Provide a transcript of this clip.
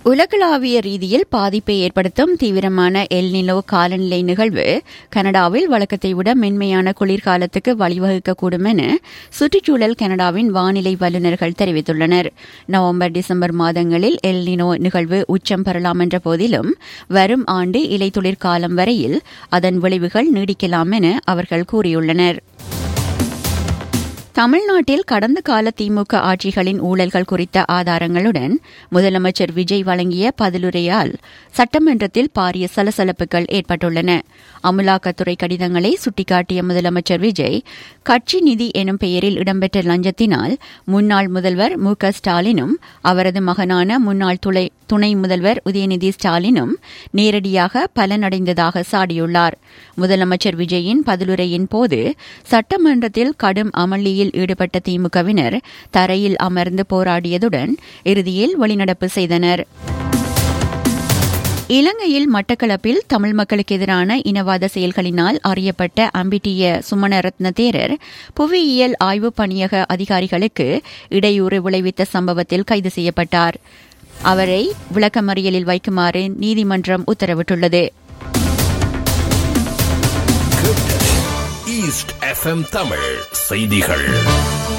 உலகளாவிய ரீதியில் பாதிப்பை ஏற்படுத்தும் தீவிரமான எல்நிலோ காலநிலை நிகழ்வு கனடாவில் வழக்கத்தை விட மென்மையான குளிர்காலத்துக்கு வழிவகுக்கக்கூடும் என சுற்றுச்சூழல் கனடாவின் வானிலை வல்லுநர்கள் தெரிவித்துள்ளனர் நவம்பர் டிசம்பர் மாதங்களில் எல்நினோ நிகழ்வு உச்சம் பெறலாம் என்ற போதிலும் வரும் ஆண்டு இலைத்துளிர் காலம் வரையில் அதன் விளைவுகள் நீடிக்கலாம் என அவர்கள் கூறியுள்ளனர் தமிழ்நாட்டில் கடந்த கால திமுக ஆட்சிகளின் ஊழல்கள் குறித்த ஆதாரங்களுடன் முதலமைச்சர் விஜய் வழங்கிய பதிலுரையால் சட்டமன்றத்தில் பாரிய சலசலப்புகள் ஏற்பட்டுள்ளன அமலாக்கத்துறை கடிதங்களை சுட்டிக்காட்டிய முதலமைச்சர் விஜய் கட்சி நிதி எனும் பெயரில் இடம்பெற்ற லஞ்சத்தினால் முன்னாள் முதல்வர் மு க ஸ்டாலினும் அவரது மகனான முன்னாள் துணை முதல்வர் உதயநிதி ஸ்டாலினும் நேரடியாக பலனடைந்ததாக சாடியுள்ளார் முதலமைச்சர் விஜயின் பதிலுரையின் போது சட்டமன்றத்தில் கடும் அமளியில் போராட்டத்தில் ஈடுபட்ட திமுகவினர் தரையில் அமர்ந்து போராடியதுடன் இறுதியில் வெளிநடப்பு செய்தனர் இலங்கையில் மட்டக்களப்பில் தமிழ் மக்களுக்கு எதிரான இனவாத செயல்களினால் அறியப்பட்ட அம்பிட்டிய சுமணரத்ன தேரர் புவியியல் ஆய்வு பணியக அதிகாரிகளுக்கு இடையூறு விளைவித்த சம்பவத்தில் கைது செய்யப்பட்டார் அவரை விளக்கமறியலில் வைக்குமாறு நீதிமன்றம் உத்தரவிட்டுள்ளது ஈஸ்ட் எஃப்எம் தமிழ் செய்திகள்